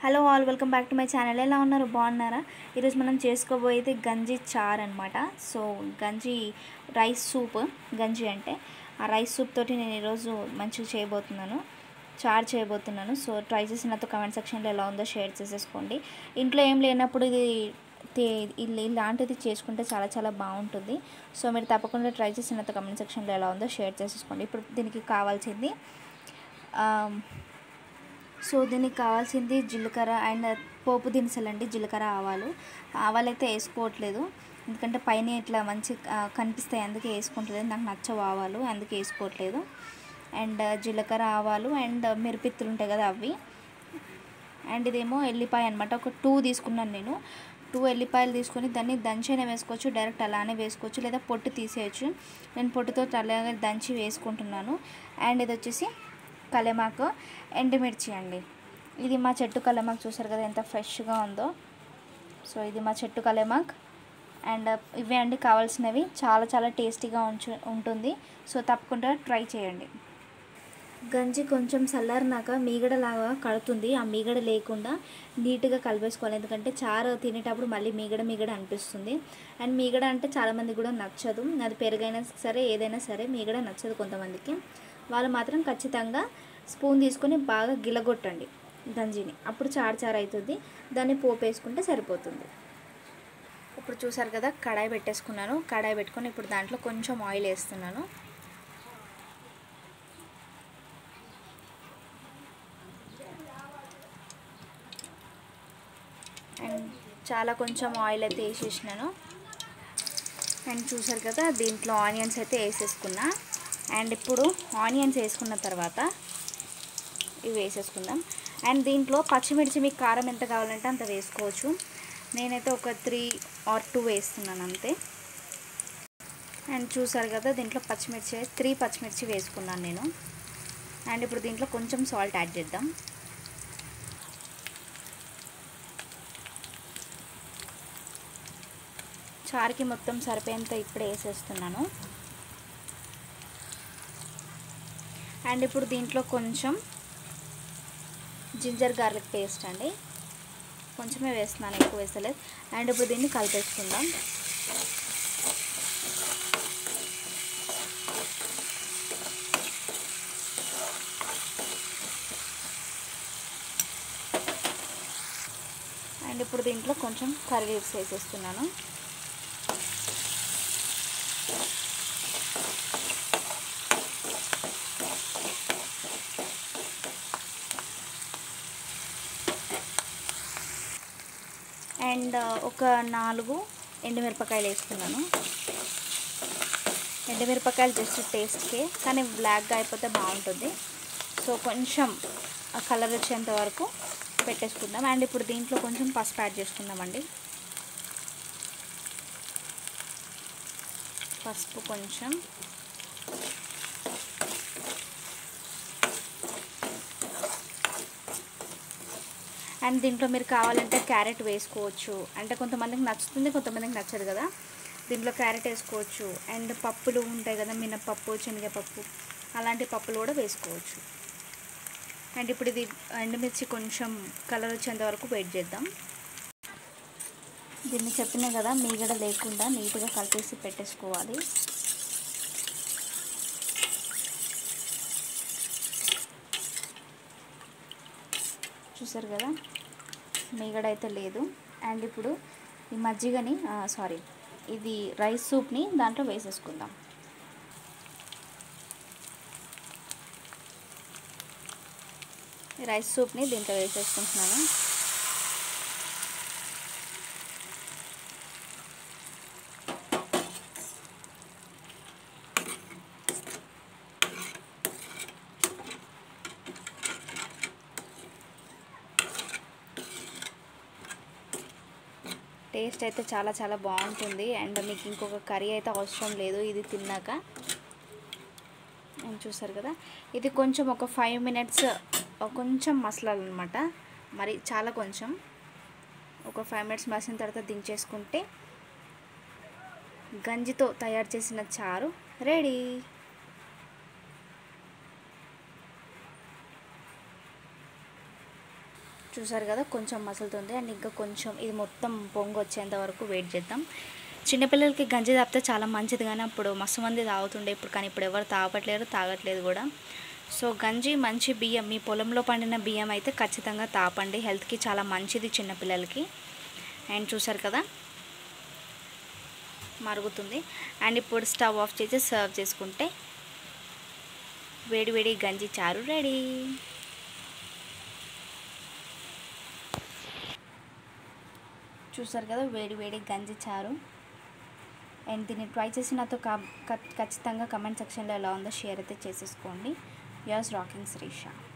hello all welcome back to my channel ఎలా ఉన్నారు బాగున్నారా ఈరోజు మనం చేసుకోబోయేది గంజి చార్ అనమాట సో గంజి రైస్ సూప్ గంజి అంటే ఆ రైస్ సూప్ తోటి నేను ఈరోజు మంచిగా చేయబోతున్నాను చార్ చేయబోతున్నాను సో ట్రై చేసి నాతో కమెంట్ సెక్షన్లో ఎలా ఉందో షేర్ చేసేసుకోండి ఇంట్లో ఏం లేనప్పుడు ఇది తే- ఇల్- ఇలాంటిది చేసుకుంటే చాలా చాలా బాగుంటుంది సో మీరు తప్పకుండా ట్రై చేసి నాతో కమెంట్ సెక్షన్లో ఎలా ఉందో షేర్ చేసేసుకోండి ఇప్పుడు దీనికి కావాల్సింది ఆమ్, సో దీనికి కావాల్సింది జీలకర్ర అండ్ పోపు దినుసులు అండి జీలకర్ర ఆవాలు ఆవాలు అయితే వేసుకోవట్లేదు ఎందుకంటే పైన ఇట్లా మంచి ఆ, కనిపిస్తాయి అందుకే వేసుకుంటలేదు నాకు నచ్చవు ఆవాలు అందుకే వేసుకోవట్లేదు అండ్ జీలకర్ర ఆవాలు అండ్ మిరపిత్తులు ఉంటాయి కదా అవి అండ్ ఇదేమో ఎల్లిపాయ అనమాట ఒక టూ తీసుకున్నాను నేను టూ ఎల్లిపాయలు తీసుకొని దాన్ని దంచైనా వేసుకోవచ్చు డైరెక్ట్ అలానే వేసుకోవచ్చు లేదా పొట్టు తీసేయచ్చు నేను పొట్టుతో అలాగే దంచి వేసుకుంటున్నాను అండ్ ఇది వచ్చేసి కలెమాకు ఎండుమిర్చి అండి ఇది మా చెట్టు కలెమాకు చూసారు కదా ఎంత ఫ్రెష్గా ఉందో సో ఇది మా చెట్టు కలెమాక్ అండ్ ఇవే అండి కావాల్సినవి చాలా చాలా టేస్టీగా ఉంచు ఉంటుంది సో తప్పకుండా ట్రై చేయండి గంజి కొంచెం చల్లారినాక మీగడలాగా కడుతుంది ఆ మీగడ లేకుండా నీట్గా కలిపేసుకోవాలి ఎందుకంటే చారు తినేటప్పుడు మళ్ళీ మీగడ మీగడ అనిపిస్తుంది అండ్ మీగడ అంటే చాలామంది కూడా నచ్చదు అది పెరుగైనా సరే ఏదైనా సరే మీగడ నచ్చదు కొంతమందికి వాళ్ళు మాత్రం ఖచ్చితంగా స్పూన్ తీసుకొని బాగా గిలగొట్టండి గంజిని అప్పుడు చారు చారు అవుతుంది దాన్ని పోపు వేసుకుంటే సరిపోతుంది ఇప్పుడు చూసారు కదా కడాయి పెట్టేసుకున్నాను కడాయి పెట్టుకొని ఇప్పుడు దాంట్లో కొంచెం ఆయిల్ వేస్తున్నాను అండ్ చాలా కొంచెం ఆయిల్ అయితే వేసేసినాను అండ్ చూసారు కదా దీంట్లో ఆనియన్స్ అయితే వేసేసుకున్నా అండ్ ఇప్పుడు ఆనియన్స్ వేసుకున్న తర్వాత ఇవి వేసేసుకుందాం అండ్ దీంట్లో పచ్చిమిర్చి మీకు కారం ఎంత కావాలంటే అంత వేసుకోవచ్చు నేనైతే ఒక త్రీ ఆర్ టూ వేస్తున్నాను అంతే అండ్ చూసారు కదా దీంట్లో పచ్చిమిర్చి త్రీ పచ్చిమిర్చి వేసుకున్నాను నేను అండ్ ఇప్పుడు దీంట్లో కొంచెం సాల్ట్ యాడ్ చేద్దాం చారుకి మొత్తం సరిపోయేంత ఇప్పుడే వేసేస్తున్నాను అండ్ ఇప్పుడు దీంట్లో కొంచెం జింజర్ గార్లిక్ పేస్ట్ అండి కొంచెమే వేస్తున్నాను ఎక్కువ వేస్తలేదు అండ్ ఇప్పుడు దీన్ని కలిపేసుకుందాం అండ్ ఇప్పుడు దీంట్లో కొంచెం కర్రీ లీవ్స్ వేసేస్తున్నాను అండ్ ఒక నాలుగు ఎండుమిరపకాయలు వేసుకున్నాను ఎండుమిరపకాయలు జస్ట్ టేస్ట్కే కానీ బ్లాక్గా అయిపోతే బాగుంటుంది సో కొంచెం ఆ కలర్ వచ్చేంత వరకు పెట్టేసుకుందాం అండ్ ఇప్పుడు దీంట్లో కొంచెం పసుపు యాడ్ చేసుకుందామండి పసుపు కొంచెం అండ్ దీంట్లో మీరు కావాలంటే క్యారెట్ వేసుకోవచ్చు అంటే కొంతమందికి నచ్చుతుంది కొంతమందికి నచ్చదు కదా దీంట్లో క్యారెట్ వేసుకోవచ్చు అండ్ పప్పులు ఉంటాయి కదా మినపప్పు శనగపప్పు అలాంటి పప్పులు కూడా వేసుకోవచ్చు అండ్ ఇప్పుడు ఇది ఎండుమిర్చి కొంచెం కలర్ వచ్చేంత వరకు వెయిట్ చేద్దాం దీన్ని చెప్పినా కదా మీగడ లేకుండా నీట్గా కలిపేసి పెట్టేసుకోవాలి చూసారు కదా మీగడ అయితే లేదు అండ్ ఇప్పుడు ఈ మజ్జిగని సారీ ఇది రైస్ సూప్ని దాంట్లో వేసేసుకుందాం ఈ రైస్ సూప్ని దీంట్లో వేసేసుకుంటున్నాను టేస్ట్ అయితే చాలా చాలా బాగుంటుంది అండ్ మీకు ఇంకొక కర్రీ అయితే అవసరం లేదు ఇది తిన్నాక అండ్ చూసారు కదా ఇది కొంచెం ఒక ఫైవ్ మినిట్స్ కొంచెం మసలాలన్నమాట మరి చాలా కొంచెం ఒక ఫైవ్ మినిట్స్ మసిన తర్వాత దించేసుకుంటే గంజితో తయారు చేసిన చారు రెడీ చూసారు కదా కొంచెం మసులుతుంది అండ్ ఇంకా కొంచెం ఇది మొత్తం పొంగు వచ్చేంత వరకు వెయిట్ చేద్దాం చిన్నపిల్లలకి గంజి తాపితే చాలా మంచిది కానీ అప్పుడు మస్తు మంది తాగుతుండే ఇప్పుడు కానీ ఇప్పుడు ఎవరు తాగట్లేరు తాగట్లేదు కూడా సో గంజి మంచి బియ్యం మీ పొలంలో పండిన బియ్యం అయితే ఖచ్చితంగా తాపండి హెల్త్కి చాలా మంచిది చిన్నపిల్లలకి అండ్ చూసారు కదా మరుగుతుంది అండ్ ఇప్పుడు స్టవ్ ఆఫ్ చేసి సర్వ్ చేసుకుంటే వేడి వేడి గంజి చారు రెడీ చూసారు కదా వేడి వేడి గంజి చారు అండ్ దీన్ని ట్రై చేసి నాతో కా- ఖచ్చితంగా కమెంట్ సెక్షన్లో ఎలా ఉందో షేర్ అయితే చేసేసుకోండి యస్ రాకింగ్ శ్రీషా